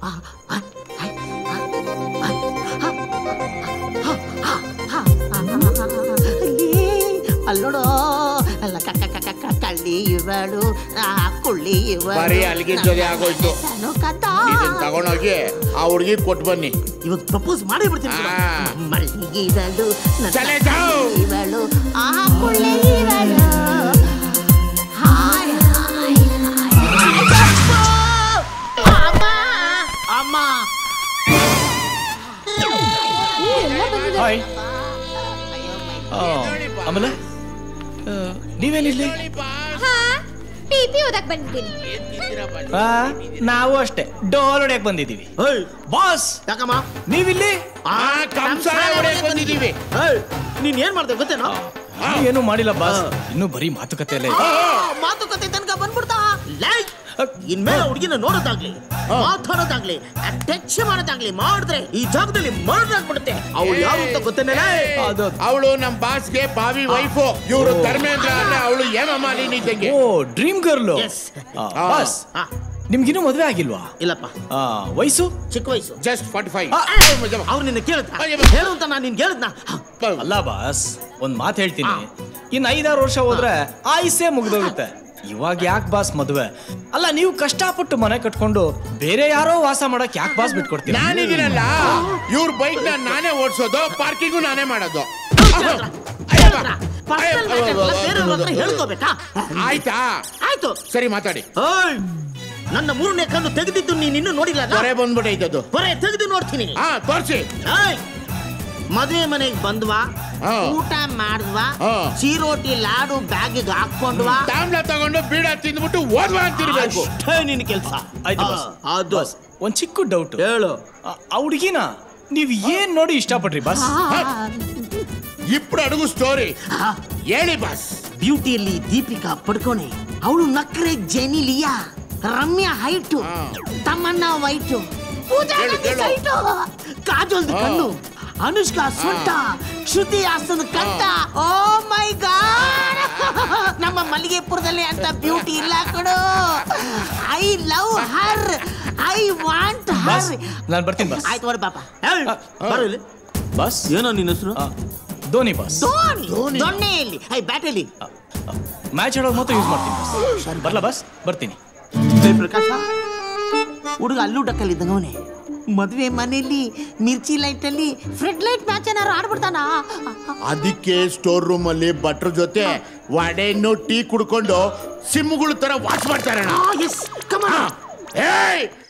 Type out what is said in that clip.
ಅಲ್ಲೋಡು ಅಲ್ಲ ಕಕ್ಕ ಕಕ್ಕ ಕಕ್ಕ ಕಳ್ಳಿ ಇವಳು ಆ ಕುಳ್ಳಿ ಇವಳು ಬರೀ ಅಲ್ಗಿಂಜೋದೆ ಆಗೋಯ್ತು. ನಾನು ಕದ್ದ. ಇದನ್ನ ತಗೊಂಡೋಗಿ ಆ ಹುಡುಗಿ ಕೊಟ್ಟು ಬನ್ನಿ ಇವಾಗ ಪ್ರಪೋಸ್ ಮಾಡಿ ಬಿಡ್ತೀನಿ ಬಿಡು. ಆ. ಮಳ್ಳಿಗೆ ಇವಳು ನನ್ನ ಚಲೆ ಜಾವ್. ಕಳ್ಳಿ ಇವಳು ಆ ಕುಳ್ಳಿ ಇವಳು ಹಾಯ್ ಹಾಯ್ ಹಾಯ್ ಅಮ್ಮ ಅಮ್ಮ ಹಾಯ್ ಆಮೇಲೆ ಆ, ನೀವೇನಿಲ್ಲಿ ಪಿ ಪಿ ಓದಕ್ ಬಂದಿದ್ದೀನಿ ಆ, ನಾವು ಅಷ್ಟೇ ಡೋಲ್ ಹೊಡ್ಯಕ್ ಬಂದಿದ್ದೀವಿ ಬಾಸ್ ಯಾಕಮ್ಮ ನೀವಿಲ್ಲಿ ಆ ಕಂಸಾಳ ಹೊಡೆಯಕ್ ಬಂದಿದೀವಿ ಏಯ್, ನೀನ್ ಏನ್ ಮಾಡ್ದೆ ಗೊತ್ತೇನೋ ಏನು ಮಾಡಿಲ್ಲ ಬಾಸ್ ಇನ್ನೂ ಬರೀ ಮಾತುಕತೆ ಎಲ್ಲ ಇದೆ ಆ, ಮಾತುಕತೆ ತನಕ ಬಂದ್ಬಿಡ್ತಾ ಲೈಕ್ ಇನ್ಮೇಲೆ ಹುಡುಗಿನ ನೋಡೋದಾಗ್ಲಿ ಮಾತಾಡೋದಾಗ್ಲಿ ಟಚ್ ಮಾಡೋದಾಗ್ಲಿ ಮಾಡಿದ್ರೆ ಈ ಜಾಗದಲ್ಲಿ ಮರ್ಡರ್ ಆಗ್ಬಿಡುತ್ತೆ ಅವ್ಳು ಯಾರು ಅಂತ ಗೊತ್ತೇನೆ ಅದು ಅವಳು ನಮ್ ಬಾಸ್ಗೆ ಬಾವಿ ವೈಫು ಇವರು ಧರ್ಮೇಂದ್ರ ಅಂದ್ರೆ ಅವಳು ಹೇಮ ಮಾಲಿನಿ ಇದ್ದಂಗೆ ಓ ಡ್ರೀಮ್ ಗರ್ಲು Yes. ಬಾಸ್ ನಿಮ್ಗಿನ್ನೂ ಮದ್ವೆ ಆಗಿಲ್ವಾ ಇಲ್ಲಪ್ಪ ಆ, ವಯಸ್ಸು ಚಿಕ್ಕ ವಯಸ್ಸು ಜಸ್ಟ್ ಫಾರ್ಟಿ ಫೈವ್ ಆ, ಅವ್ರು ನಿನ್ನ ಕೇಳಿದ ಅಯ್ಯಪ್ಪ. ಹೇಳು ಅಂತ ನಾನು ನಿನ್ ಕೇಳಿದ್ನ ಅಲ್ಲ ಬಾಸ್ ಒಂದ್ ಮಾತು ಹೇಳ್ತೀನಿ ಇನ್ ಐದಾರು ವರ್ಷ ಹೋದ್ರೆ ಆಯುಸ್ಸೇ ಮುಗ್ದೋಗುತ್ತೆ ಇವಾಗ ಯಾಕೆ ಬಾಸ್ ಮದುವೆ ಅಲ್ಲ ನೀವು ಕಷ್ಟಪಟ್ಟು ಮನೆ ಕಟ್ಕೊಂಡು ಬೇರೆ ಯಾರೋ ವಾಸ ಮಾಡಕ್ ಯಾಕೆ ಬಾಸ್ ಬಿಟ್ಕೊಡ್ತೀರಾ ನಾನಿದ್ದೀನಲ್ಲ ಇವ್ರ ಬೈಕ್ ನ ನಾನೇ ಓಡಿಸೋದು ಪಾರ್ಕಿಂಗು ನಾನೇ ಮಾಡೋದು ಪರ್ಸನಲ್ ಬೇರೆಯವ್ರ ಹತ್ರ ಹೇಳ್ಕೋಬೇಕಾ ಆಯ್ತಾ ಆಯ್ತು ಸರಿ ಮಾತಾಡಿ ಓಯ್ ನನ್ನ ಮೂರನೇ ಕಣ್ಣು ತೆಗೆದಿದ್ದು ನೀನ್ ಇನ್ನೂ ನೋಡಿಲ್ಲ ಹೊರೆ ಬಂದ್ಬಿಟ್ಟೈತದು ಹೊರೆ ತೆಗೆದು ನೋಡ್ತೀನಿ ಹಾ ತೋರ್ಸಿ ಏಯ್! ಮದ್ವೆ ಮನೆಗೆ ಬಂದ್ವಾ ಹಾ. ಊಟ ಮಾಡಿದ್ವಾ ಹಾ. ಚೀರೋಟಿ ಲಾಡು ಬ್ಯಾಗಿಗೆ ಹಾಕೊಂಡ್ವಾ ತಾಮ್ಲ ತಗೊಂಡು ಬೀಡ ತಿಂದ್ಬಿಟ್ಟು ಓದ್ವಾ ಅಂತಿರ್ಬೇಕು ಅಷ್ಟೇ ನಿನ್ ಕೆಲ್ಸ ಆಯ್ತು ಬಾಸ್ ಅದು ಬಾಸ್, ಒಂದ್ ಚಿಕ್ಕ ಡೌಟ್ ಹೇಳು ಆ ಹುಡುಗಿನ ನೀವ್ ಏನ್ ನೋಡಿ ಇಷ್ಟಪಟ್ರಿ ಬಾಸ್ ఇప్పుడు అడుగు ಸ್ಟೋರಿ ಹೇಳಿ ಬಾಸ್ ಬ್ಯೂಟಿಯಲ್ಲಿ ದೀಪಿಕಾ ಪಡ್ಕೋಣೆ ಅವಳು ನಕ್ರೆ ಜೆನಿಲಿಯಾ ರಮ್ಯಾ ಹೈಟು ಹಾ. ತಮ್ಮಣ್ಣ ವೈಟು ಪೂಜಾ ಹೇಳು, ಗಾಂಧಿ ಹೇಳು. ಸೈಟು ಕಾಜೋಲ್ದು ಹಾ. ಕಣ್ಣು ಅನುಷ್ಕಾ ಸೊಂಟ ಶ್ರುತಿ ಹಾಸನ್ ಕಂಠ ಓ ಮೈ ಗಾಡ್ ನಮ್ಮ ಮಲ್ಲಿಗೆಪುರದಲ್ಲಿ ಅಂತ ಬ್ಯೂಟಿ ಇಲ್ಲ ಕಣೋ I love her I want boss her ನಾನ್ ಬರ್ತೀನಿ ಬಾಸ್ ಆಯ್ತು ನೋಡಿ ಪಾಪ ಬರೋ ಇಲ್ಲಿ ಬಾಸ್ ಏನೋ ನಿನ್ನ ಹೆಸರು ಆ, ಧೋನಿ ಬಾಸ್ ಧೋನಿ ದೊಣ್ಣೆಯಲ್ಲಿ ಐ ಬ್ಯಾಟಲ್ಲಿ ಮ್ಯಾಚ್ ಆಡೋದು ಮಾತ್ರ ಯೂಸ್ ಮಾಡ್ತೀನಿ ಬಾಸ್ ಬರ್ಲಾ ಬಾಸ್ ಬರ್ತೀನಿ ಪ್ರಕಾಶ ಹುಡುಗ ಅಲ್ಲೂ ಡಕ್ಕಲ್ಲಿದ್ದಂಗ ಅವನೇ ಮದುವೆ ಮನೆಯಲ್ಲಿ ಮಿರ್ಚಿ ಲೈಟ್ ಅಲ್ಲಿ ಫ್ರೆಡ್ ಲೈಟ್ ಮ್ಯಾಚ್ ಏನಾರು ಆಡ್ಬಿಡ್ತಾನ ಅದಕ್ಕೆ ಸ್ಟೋರ್ ರೂಮ್ ಅಲ್ಲಿ ಭಟ್ರ ಜೊತೆ ವಡೆಯನ್ನು ಟೀ ಕುಡ್ಕೊಂಡು ಸಿಮ್ಗಳು ತರ ವಾಚ್ ಮಾಡ್ತಾರಣ ಎಸ್ ಕಮ ಏಯ್